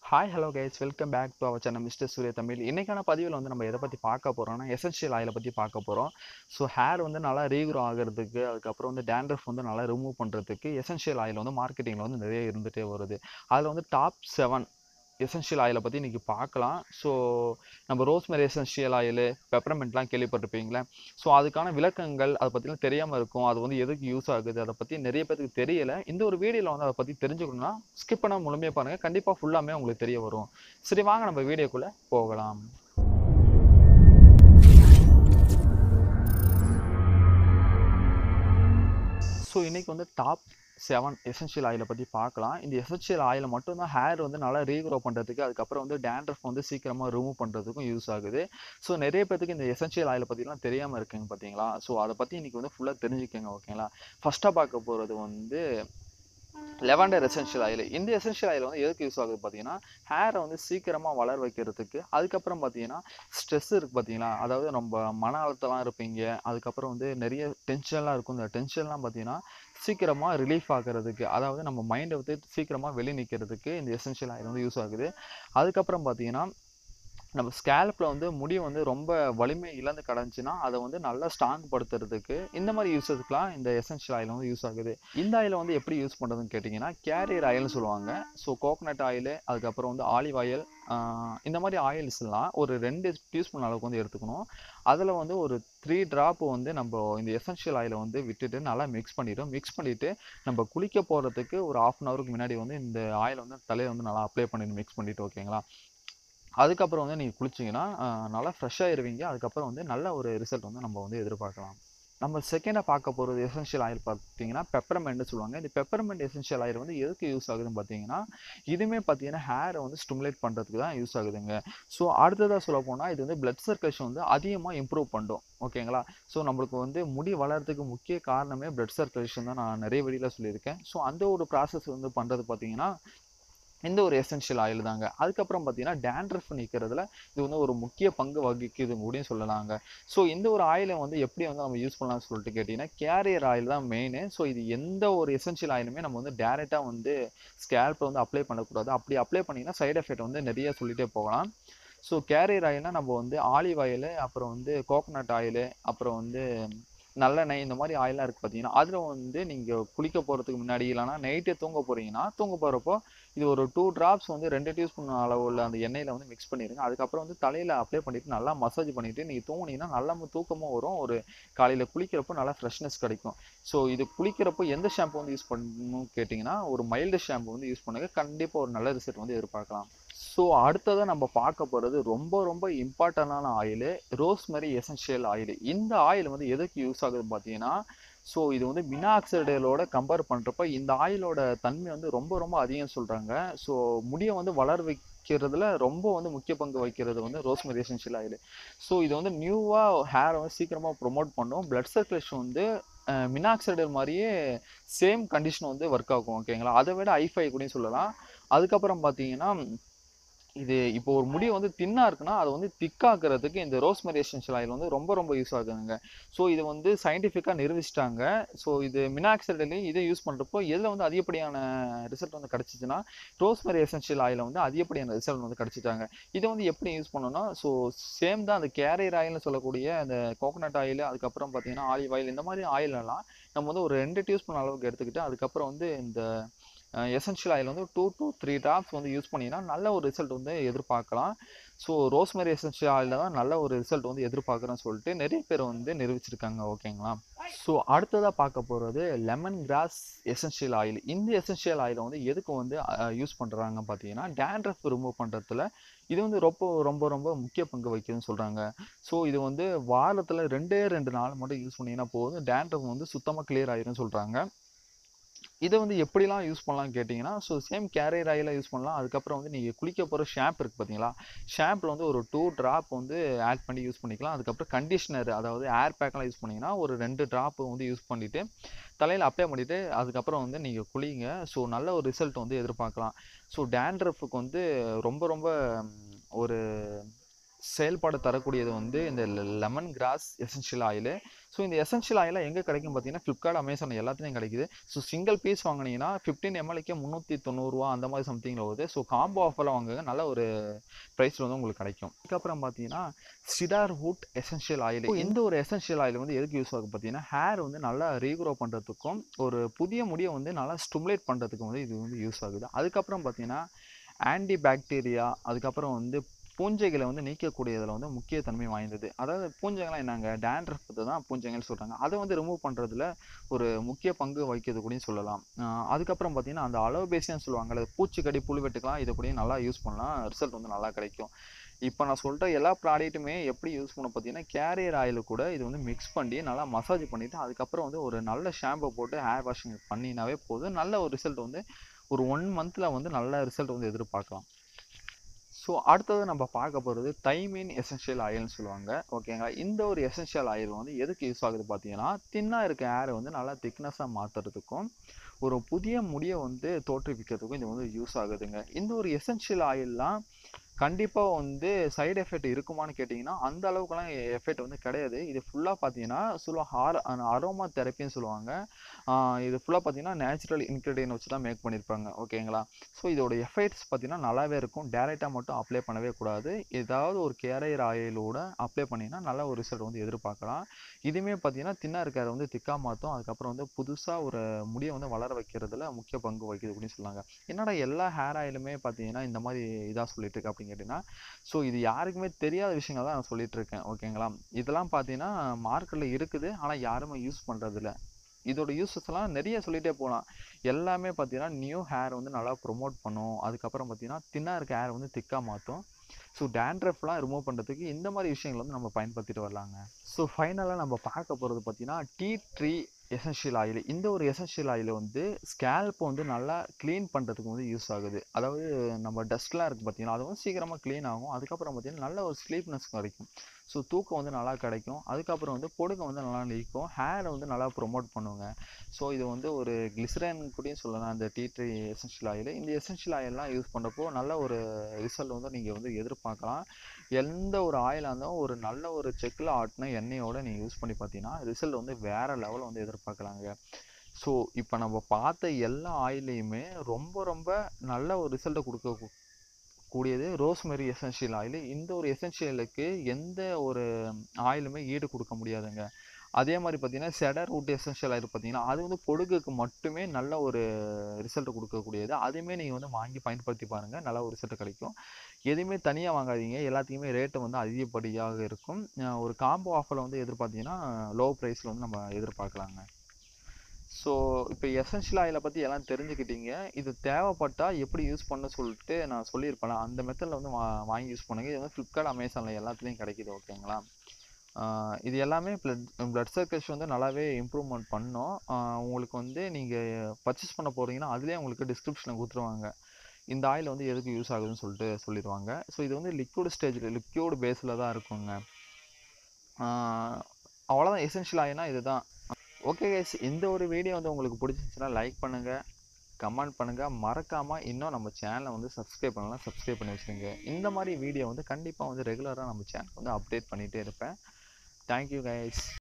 hi hello guys welcome back to our channel mister Surya Tamil இன்றைக்கான பதிவில் வந்து நம்ம எதை பற்றி பார்க்க போகிறோம்னா எசென்ஷியல் ஆயிலை பற்றி பார்க்க போகிறோம் ஸோ ஹேர் வந்து நல்லா ரீக்ரோ ஆகிறதுக்கு அதுக்கப்புறம் வந்து டேண்ட்ரஃப் வந்து நல்லா ரிமூவ் பண்ணுறதுக்கு எசென்ஷியல் ஆயில் வந்து மார்க்கெட்டிங்கில் வந்து நிறைய இருந்துகிட்டே வருது அதில் வந்து டாப் செவன் எசென்ஷியல் ஆயிலை பற்றி இன்றைக்கி பார்க்கலாம் ஸோ நம்ம ரோஸ்மெரி எசென்ஷியல் ஆயில் பெப்பரமெண்ட்லாம் கேள்விப்பட்டிருப்பீங்களே ஸோ அதுக்கான விளக்கங்கள் அதை பற்றிலாம் தெரியாமல் இருக்கும் அது வந்து எதுக்கு யூஸ் ஆகுது அதை பற்றி நிறைய பேருக்கு தெரியல இந்த ஒரு வீடியோவில் வந்து அதை பற்றி தெரிஞ்சுக்கணும்னா ஸ்கிப் பண்ண முழுமையாக பாருங்கள் கண்டிப்பாக ஃபுல்லாமே உங்களுக்கு தெரிய வரும் சரி வாங்க நம்ம வீடியோக்குள்ளே போகலாம் ஸோ இன்றைக்கி வந்து டாப் செவன் எசென்ஷியல் ஆயிலை பற்றி பார்க்கலாம் இந்த எசென்ஷியல் ஆயில் மட்டும்தான் ஹேர் வந்து நல்லா ரீக்ரோ பண்ணுறதுக்கு அதுக்கப்புறம் வந்து டேண்ட்ரஃப் வந்து சீக்கிரமாக ரிமூவ் பண்ணுறதுக்கும் யூஸ் ஆகுது ஸோ நிறைய பேத்துக்கு இந்த எசென்ஷியல் ஆயிலை பற்றிலாம் தெரியாமல் இருக்குங்க பார்த்தீங்களா ஸோ அதை பற்றி இன்றைக்கி வந்து ஃபுல்லாக தெரிஞ்சுக்கோங்க ஓகேங்களா ஃபஸ்ட்டாக பார்க்க போகிறது வந்து லெவண்டர் எசென்ஷியல் ஆயில் இந்த எசென்ஷியல் ஆயில் வந்து எதுக்கு யூஸ் ஆகுது பார்த்தீங்கன்னா ஹேரை வந்து சீக்கிரமாக வளர வைக்கிறதுக்கு அதுக்கப்புறம் பார்த்தீங்கன்னா ஸ்ட்ரெஸ் இருக்குது பார்த்தீங்களா அதாவது நம்ம மன அழுத்தம்லாம் இருப்பீங்க அதுக்கப்புறம் வந்து நிறைய டென்ஷன்லாம் இருக்கும் இந்த டென்ஷன்லாம் பார்த்தீங்கன்னா சீக்கிரமாக ரிலீஃப் ஆகிறதுக்கு அதாவது நம்ம மைண்டை வந்து சீக்கிரமாக வெளியே நிற்கிறதுக்கு இந்த எசென்ஷியல் ஆயில் வந்து யூஸ் ஆகுது அதுக்கப்புறம் பார்த்தீங்கன்னா நம்ம ஸ்கேல்ப்பில் வந்து முடி வந்து ரொம்ப வலிமை இழந்து கிடந்துச்சுன்னா அதை வந்து நல்லா ஸ்ட்ராங் படுத்துறதுக்கு இந்த மாதிரி யூஸஸ்க்குலாம் இந்த எசென்ஷியல் ஆயில் வந்து யூஸ் ஆகுது இந்த ஆயிலை வந்து எப்படி யூஸ் பண்ணுறதுன்னு கேட்டிங்கன்னா கேரியர் ஆயில்னு சொல்லுவாங்க ஸோ கோகனட் ஆயில் அதுக்கப்புறம் வந்து ஆலிவ் ஆயில் இந்த மாதிரி ஆயில்ஸ்லாம் ஒரு ரெண்டு டீஸ்பூன் அளவுக்கு வந்து எடுத்துக்கணும் அதில் வந்து ஒரு த்ரீ ட்ராப் வந்து நம்ம இந்த எசென்ஷியல் ஆயிலை வந்து விட்டுட்டு நல்லா மிக்ஸ் பண்ணிவிடும் மிக்ஸ் பண்ணிவிட்டு நம்ம குளிக்க போகிறதுக்கு ஒரு ஆஃப் அன் ஹவருக்கு முன்னாடி வந்து இந்த ஆயில் வந்து தலையை வந்து நல்லா அப்ளை பண்ணிட்டு மிக்ஸ் பண்ணிவிட்டு ஓகேங்களா அதுக்கப்புறம் வந்து நீங்கள் குளிச்சிங்கன்னா நல்லா ஃப்ரெஷ்ஷாகிருவீங்க அதுக்கப்புறம் வந்து நல்ல ஒரு ரிசல்ட் வந்து நம்ம வந்து எதிர்பார்க்கலாம் நம்ம செகண்டாக பார்க்க போகிறது எசென்ஷியல் ஆயில் பார்த்தீங்கன்னா பெப்பர்மெண்ட்னு சொல்லுவாங்க இந்த பெப்பர்மெண்ட் எசென்ஷியல் ஆயில் வந்து எதுக்கு யூஸ் ஆகுதுன்னு பார்த்தீங்கன்னா இதுவுமே பார்த்தீங்கன்னா ஹேரை வந்து ஸ்டிமுலேட் பண்ணுறதுக்கு தான் யூஸ் ஆகுதுங்க ஸோ அடுத்ததாக சொல்ல போனால் இது வந்து பிளட் சர்க்குலேஷன் வந்து அதிகமாக இம்ப்ரூவ் பண்ணும் ஓகேங்களா ஸோ நம்மளுக்கு வந்து முடி வளர்கிறதுக்கு முக்கிய காரணமே பிளட் சர்க்குலேஷன் தான் நான் நிறைய வெளியில் சொல்லியிருக்கேன் ஸோ அந்த ஒரு ப்ராசஸ் வந்து பண்ணுறது பார்த்தீங்கன்னா இந்த ஒரு எசென்ஷியல் ஆயில் தாங்க அதுக்கப்புறம் பார்த்தீங்கன்னா டேண்ட்ரஃப் நிற்கிறதுல இது வந்து ஒரு முக்கிய பங்கு வகிக்குது முடியும் சொல்லலாங்க ஸோ இந்த ஒரு ஆயிலை வந்து எப்படி வந்து நம்ம யூஸ் பண்ணலாம்னு சொல்லிட்டு கேட்டிங்கன்னா கேரியர் ஆயில் தான் மெயின் ஸோ இது எந்த ஒரு எசென்ஷியல் ஆயிலுமே நம்ம வந்து டேரெக்டாக வந்து ஸ்கேல்ப்பில் வந்து அப்ளை பண்ணக்கூடாது அப்படி அப்ளை பண்ணிங்கன்னா சைடு எஃபெக்ட் வந்து நிறைய சொல்லிகிட்டே போகலாம் ஸோ கேரியர் ஆயில்னால் நம்ம வந்து ஆலிவ் ஆயில் அப்புறம் வந்து கோகனட் ஆயில் அப்புறம் வந்து நல்லெண்ணெய் இந்த மாதிரி ஆயிலாம் இருக்குது பார்த்தீங்கன்னா அதில் வந்து நீங்கள் குளிக்க போகிறதுக்கு முன்னாடி இல்லைனா நைட்டே தூங்க போகிறீங்கன்னா தூங்க போகிறப்போ இது ஒரு டூ ட்ராப்ஸ் வந்து ரெண்டு டீஸ்பூன் அளவுள்ள அந்த எண்ணெயில் வந்து மிக்ஸ் பண்ணிடுங்க அதுக்கப்புறம் வந்து தலையில் அப்ளை பண்ணிவிட்டு நல்லா மசாஜ் பண்ணிவிட்டு நீங்கள் தூங்குனீங்கன்னா நல்லா தூக்கமும் வரும் ஒரு காலையில் குளிக்கிறப்போ நல்லா ஃப்ரெஷ்னஸ் கிடைக்கும் ஸோ இது குளிக்கிறப்போ எந்த ஷாம்பு வந்து யூஸ் பண்ணணும்னு கேட்டிங்கன்னா ஒரு மைல்டு ஷாம்பு வந்து யூஸ் பண்ணுங்க கண்டிப்பாக ஒரு நல்ல ரிசல்ட் வந்து எதிர்பார்க்கலாம் ஸோ அடுத்ததாக நம்ம பார்க்க போகிறது ரொம்ப ரொம்ப இம்பார்ட்டண்டான ஆயில் ரோஸ்மெரி எசென்ஷியல் ஆயில் இந்த ஆயில் வந்து எதுக்கு யூஸ் ஆகுதுன்னு பார்த்தீங்கன்னா ஸோ இது வந்து மினாக்சைடலோட கம்பேர் பண்ணுறப்ப இந்த ஆயிலோட தன்மை வந்து ரொம்ப ரொம்ப அதிகம் சொல்கிறாங்க ஸோ முடியை வந்து வளர வைக்கிறதுல ரொம்ப வந்து முக்கிய பங்கு வகிக்கிறது வந்து ரோஸ்மெரி எசென்ஷியல் ஆயில் ஸோ இது வந்து நியூவாக ஹேரை வந்து சீக்கிரமாக ப்ரொமோட் பண்ணும் பிளட் சர்க்குலேஷன் வந்து மினாக்சைடல் மாதிரியே சேம் கண்டிஷன் வந்து ஒர்க் ஆகும் ஓகேங்களா அதை விட ஐஃபை கூட சொல்லலாம் அதுக்கப்புறம் பார்த்தீங்கன்னா இது இப்போ ஒரு முடி வந்து தின்னாக இருக்குன்னா அதை வந்து திக்காக்குறதுக்கு இந்த ரோஸ்மெரி எசென்ஷியல் ஆயில் வந்து ரொம்ப ரொம்ப யூஸ் ஆகுதுங்க ஸோ இது வந்து சயின்டிஃபிக்காக நிரூபிச்சிட்டாங்க ஸோ இது மினாக்சைட்லையும் இதை யூஸ் பண்ணுறப்போ எதில் வந்து அதிகப்படியான ரிசல்ட் வந்து கிடச்சிச்சின்னா ரோஸ்மெரி எசென்ஷியல் ஆயில் வந்து அதிகப்படியான ரிசல்ட் வந்து கிடச்சிட்டாங்க இதை வந்து எப்படி யூஸ் பண்ணணும்னா ஸோ சேம் தான் அந்த கேரியர் ஆயில்னு சொல்லக்கூடிய அந்த கோகனட் ஆயில் அதுக்கப்புறம் பார்த்தீங்கன்னா ஆலிவ் ஆயில் இந்த மாதிரி ஆயிலெல்லாம் நம்ம வந்து ஒரு ரெண்டு டீஸ்பூன் அளவுக்கு எடுத்துக்கிட்டு அதுக்கப்புறம் வந்து இந்த எசென்ஷியல் ஆயில் வந்து டூ டூ த்ரீ ட்ராப்ஸ் வந்து யூஸ் பண்ணிங்கன்னா நல்ல ஒரு ரிசல்ட் வந்து எதிர்பார்க்கலாம் ஸோ ரோஸ்மெரி எசென்ஷியல் ஆயிலில் தான் நல்ல ஒரு ரிசல்ட் வந்து எதிர்பார்க்குறேன்னு சொல்லிட்டு நிறைய பேர் வந்து நிரூபிச்சிருக்காங்க ஓகேங்களா ஸோ அடுத்ததாக பார்க்க போகிறது லெமன் கிராஸ் எசென்ஷியல் ஆயில் இந்த எசென்ஷியல் ஆயிலை வந்து எதுக்கு வந்து யூஸ் பண்ணுறாங்க பார்த்தீங்கன்னா டேண்ட்ரஃப் ரிமூவ் பண்ணுறதுல இது வந்து ரொம்ப ரொம்ப ரொம்ப முக்கிய பங்கு வகிக்குதுன்னு சொல்கிறாங்க ஸோ இது வந்து வாரத்தில் ரெண்டே ரெண்டு நாள் மட்டும் யூஸ் பண்ணிங்கன்னா போதும் டேண்ட்ரஃப் வந்து சுத்தமாக கிளியர் ஆயிரும்னு சொல்கிறாங்க இதை வந்து எப்படிலாம் யூஸ் பண்ணலாம் கேட்டிங்கன்னா ஸோ சேம் கேரியர் ஆயிலாக யூஸ் பண்ணலாம் அதுக்கப்புறம் வந்து நீங்கள் குளிக்க போகிற ஷாம்பு இருக்குது பார்த்தீங்களா ஷாம்பில் வந்து ஒரு டூ ட்ராப் வந்து ஆட் பண்ணி யூஸ் பண்ணிக்கலாம் அதுக்கப்புறம் கண்டிஷ்னர் அதாவது ஏர் பேக்கெலாம் யூஸ் பண்ணிங்கன்னா ஒரு ரெண்டு ட்ராப் வந்து யூஸ் பண்ணிவிட்டு தலையில் அப்ளை பண்ணிவிட்டு அதுக்கப்புறம் வந்து நீங்கள் குளிங்க ஸோ நல்ல ஒரு ரிசல்ட் வந்து எதிர்பார்க்கலாம் ஸோ டேண்ட்ரஃபுக்கு வந்து ரொம்ப ரொம்ப ஒரு செயல்பாடு தரக்கூடியது வந்து இந்த lemon grass essential oil so இந்த எசென்ஷியல் ஆயில் எங்கே கிடைக்கும் பார்த்தீங்கன்னா ஃப்ளிப்கார்ட் அமேசான் எல்லாத்துலேயும் கிடைக்குது ஸோ சிங்கிள் பீஸ் வாங்கினீங்கன்னா ஃபிஃப்டீன் எம்எல்ஏக்கே முந்நூற்றி தொண்ணூறுரூவா அந்த மாதிரி சம்திங்கில் வருது ஸோ காம்போ ஆஃபரில் வாங்குங்க நல்ல ஒரு ப்ரைஸில் வந்து உங்களுக்கு கிடைக்கும் அதுக்கப்புறம் பார்த்தீங்கன்னா சிடார் வுட் எசென்ஷியல் ஆயில் இந்த ஒரு எசென்ஷியல் ஆயில் வந்து எதுக்கு யூஸ் ஆகும் பார்த்தீங்கன்னா ஹேர் வந்து நல்லா ரீக்ரோ பண்ணுறதுக்கும் ஒரு புதிய முடியை வந்து நல்லா ஸ்டிமுலேட் பண்ணுறதுக்கும் வந்து இது வந்து யூஸ் ஆகுது அதுக்கப்புறம் பார்த்தீங்கன்னா ஆன்டி பாக்டீரியா அதுக்கப்புறம் வந்து பூஞ்சைகளை வந்து நீக்கக்கூடியதில் வந்து முக்கிய தன்மை வாய்ந்தது அதாவது பூஞ்சைகள்லாம் என்னங்க டேண்ட்ரஃப் தான் பூஞ்சைகள் சொல்கிறாங்க அதை வந்து ரிமூவ் பண்ணுறதுல ஒரு முக்கிய பங்கு வகிக்கிறது கூடயும் சொல்லலாம் ஆஹ் அதுக்கப்புறம் பார்த்தீங்கன்னா அந்த அலோபேசியான்னு சொல்லுவாங்கல்ல பூச்சிக்கடி புழுவெட்டுக்கெலாம் இதை கூடயும் நல்லா யூஸ் பண்ணலாம் ரிசல்ட் வந்து நல்லா கிடைக்கும் இப்போ நான் சொல்கிற எல்லா ப்ராடக்ட்டுமே எப்படி யூஸ் பண்ண பார்த்தீங்கன்னா கேரியர் ஆயில் கூட இது வந்து மிக்ஸ் பண்ணி நல்லா மசாஜ் பண்ணிவிட்டு அதுக்கப்புறம் வந்து ஒரு நல்ல ஷாம்பு போட்டு ஹேர் வாஷிங் பண்ணினாவே போதும் நல்ல ஒரு ரிசல்ட் வந்து ஒரு ஒன் மந்தில் வந்து நல்ல ரிசல்ட் வந்து எதிர்பார்க்கலாம் ஸோ அடுத்தது நம்ம பார்க்க போகிறது தைமீன் எசென்ஷியல் ஆயில்னு சொல்லுவாங்க ஓகேங்களா இந்த ஒரு எசென்ஷியல் ஆயில் வந்து எதுக்கு யூஸ் ஆகுது பார்த்தீங்கன்னா தின்னாக இருக்க ஏரை வந்து நல்லா திக்னஸாக மாற்றுறதுக்கும் ஒரு புதிய முடியை வந்து தோற்றுவிக்கிறதுக்கும் இது வந்து யூஸ் ஆகுதுங்க இந்த ஒரு எசென்ஷியல் ஆயில்லாம் கண்டிப்பாக வந்து சைடு எஃபெக்ட் இருக்குமான்னு கேட்டிங்கன்னா அந்த அளவுக்குலாம் எஃபெக்ட் வந்து கிடையாது இது ஃபுல்லாக பார்த்தீங்கன்னா சொல்லுவாங்க ஹார் அரோமா தெரப்பின்னு சொல்லுவாங்க ஆஹ் இது ஃபுல்லாக பார்த்தீங்கன்னா நேச்சுரல் இன்க்ரீடியன்ட் வச்சு தான் மேக் பண்ணியிருப்பாங்க ஓகேங்களா ஸோ இதோட எஃபெக்ட்ஸ் பார்த்தீங்கன்னா நல்லாவே இருக்கும் டேரெக்டாக மட்டும் அப்ளை பண்ணவே கூடாது ஏதாவது ஒரு கேரையர் ஆயிலோட அப்ளை பண்ணிங்கன்னா நல்ல ஒரு ரிசல்ட் வந்து எதிர்பார்க்கலாம் இதுவுமே பார்த்தீங்கன்னா தின்னா இருக்கிறத வந்து திக்கா மாற்றும் அதுக்கப்புறம் வந்து புதுசாக ஒரு முடியை வந்து வளர வைக்கிறதுல முக்கிய பங்கு வகிக்குது அப்படின்னு சொன்னாங்க என்னடா எல்லா ஹேர் ஆயிலுமே பார்த்தீங்கன்னா இந்த மாதிரி இதாக சொல்லிட்டு இருக்கு அப்படின்னு கேட்டிங்கன்னா ஸோ இது யாருக்குமே தெரியாத விஷயங்கள் தான் நான் சொல்லிட்டு இருக்கேன் ஓகேங்களா இதெல்லாம் பார்த்தீங்கன்னா மார்க்கெட்டில் இருக்குது ஆனால் யாருமே யூஸ் பண்ணுறதில்ல இதோட யூஸஸ்லாம் நிறைய சொல்லிகிட்டே போகலாம் எல்லாமே பார்த்தீங்கன்னா நியூ ஹேர் வந்து நல்லா ப்ரொமோட் பண்ணும் அதுக்கப்புறம் பார்த்தீங்கன்னா தின்னாக இருக்க ஹேர் வந்து திக்காக மாற்றும் ஸோ டேண்ட்ரஃப்லாம் ரிமூவ் பண்ணுறதுக்கு இந்த மாதிரி விஷயங்கள் வந்து நம்ம பயன்படுத்திட்டு வரலாங்க ஸோ ஃபைனலாக நம்ம பார்க்க போகிறது பார்த்தீங்கன்னா டீ ட்ரீ எசென்ஷியல் ஆயில் இந்த ஒரு எசென்ஷியல் ஆயில் வந்து ஸ்கேல்ப்பை வந்து நல்லா க்ளீன் பண்ணுறதுக்கு வந்து யூஸ் ஆகுது அதாவது நம்ம டஸ்ட்லாம் இருக்குது பார்த்தீங்கன்னா அது வந்து சீக்கிரமாக க்ளீன் ஆகும் அதுக்கப்புறம் பார்த்தீங்கன்னா நல்ல ஒரு ஸ்லீப்னஸ் கிடைக்கும் ஸோ தூக்கம் வந்து நல்லா கிடைக்கும் அதுக்கப்புறம் வந்து பொடுங்க வந்து நல்லா நீக்கும் ஹேரை வந்து நல்லா ப்ரொமோட் பண்ணுவாங்க ஸோ இது வந்து ஒரு கிளிசரன் கூடயும் சொல்லலாம் அந்த டீ ட்ரீ எசென்ஷியல் ஆயில் இந்த எசென்ஷியல் ஆயிலெலாம் யூஸ் பண்ணுறப்போ நல்ல ஒரு ரிசல்ட் வந்து நீங்கள் வந்து எதிர்பார்க்கலாம் எந்த ஒரு ஆயிலாக இருந்தாலும் ஒரு நல்ல ஒரு செக்கில் ஆட்டின எண்ணெயோட நீங்கள் யூஸ் பண்ணி பார்த்தீங்கன்னா ரிசல்ட் வந்து வேறு லெவலில் வந்து எதிர்பார்க்கலாங்க ஸோ இப்போ நம்ம பார்த்த எல்லா ஆயிலையுமே ரொம்ப ரொம்ப நல்ல ஒரு ரிசல்ட்டை கொடுக்க கூடியது ரோஸ்மெரி எசென்ஷியல் ஆயில் இந்த ஒரு எசென்ஷியலுக்கு எந்த ஒரு ஆயிலுமே ஈடு கொடுக்க முடியாதுங்க அதே மாதிரி பார்த்தீங்கன்னா செடர் ரூட் எசென்ஷியல் ஆயில் பார்த்தீங்கன்னா அது வந்து பொடுகுக்கு மட்டுமே நல்ல ஒரு ரிசல்ட் கொடுக்கக்கூடியது அதையுமே நீங்கள் வந்து வாங்கி பயன்படுத்தி பாருங்கள் நல்ல ஒரு ரிசல்ட் கிடைக்கும் எதுவுமே தனியாக வாங்காதீங்க எல்லாத்துக்குமே ரேட்டு வந்து அதிகப்படியாக இருக்கும் அஹ் ஒரு காம்போ ஆஃபரில் வந்து எதிர்பார்த்தீங்கன்னா லோ ப்ரைஸில் வந்து நம்ம எதிர்பார்க்கலாங்க ஸோ இப்போ எசென்ஷியல் ஆயிலை பற்றி எல்லாம் தெரிஞ்சுக்கிட்டீங்க இது தேவைப்பட்டால் எப்படி யூஸ் பண்ண சொல்லிட்டு நான் சொல்லியிருப்பேன் அந்த மெத்தடில் வந்து வா வாங்கி யூஸ் பண்ணுங்கள் இது வந்து ஃப்ளிப்கார்ட் அமேசானில் எல்லாத்துலேயும் கிடைக்குது ஓகேங்களா ஆஹ் இது எல்லாமே ப்ளட் ப்ளட் சர்க்குலேஷன் வந்து நல்லாவே இம்ப்ரூவ்மெண்ட் பண்ணும் ஆஹ் உங்களுக்கு வந்து நீங்கள் பர்ச்சேஸ் பண்ண போகிறீங்கன்னா அதுலேயே உங்களுக்கு டிஸ்கிரிப்ஷனில் கொடுத்துருவாங்க இந்த ஆயில் வந்து எதுக்கு யூஸ் ஆகுதுன்னு சொல்லிட்டு சொல்லிடுவாங்க ஸோ இது வந்து லிக்விட் ஸ்டேஜில் லிக்விட் பேஸில் தான் இருக்குங்க ஆஹ் அவ்வளோதான் எசென்ஷியல் ஆயில்னா இதுதான் ஓகே கைஸ் இந்த ஒரு வீடியோ வந்து உங்களுக்கு பிடிச்சிருந்துச்சுன்னா லைக் பண்ணுங்கள் கமெண்ட் பண்ணுங்கள் மறக்காமல் இன்னும் நம்ம சேனலை வந்து சப்ஸ்கிரைப் பண்ணலாம் சப்ஸ்கிரைப் பண்ணி வச்சுருங்க இந்த மாதிரி வீடியோ வந்து கண்டிப்பாக வந்து ரெகுலராக நம்ம சேனல் வந்து அப்டேட் பண்ணிகிட்டே இருப்பேன் தேங்க்யூ கைஸ்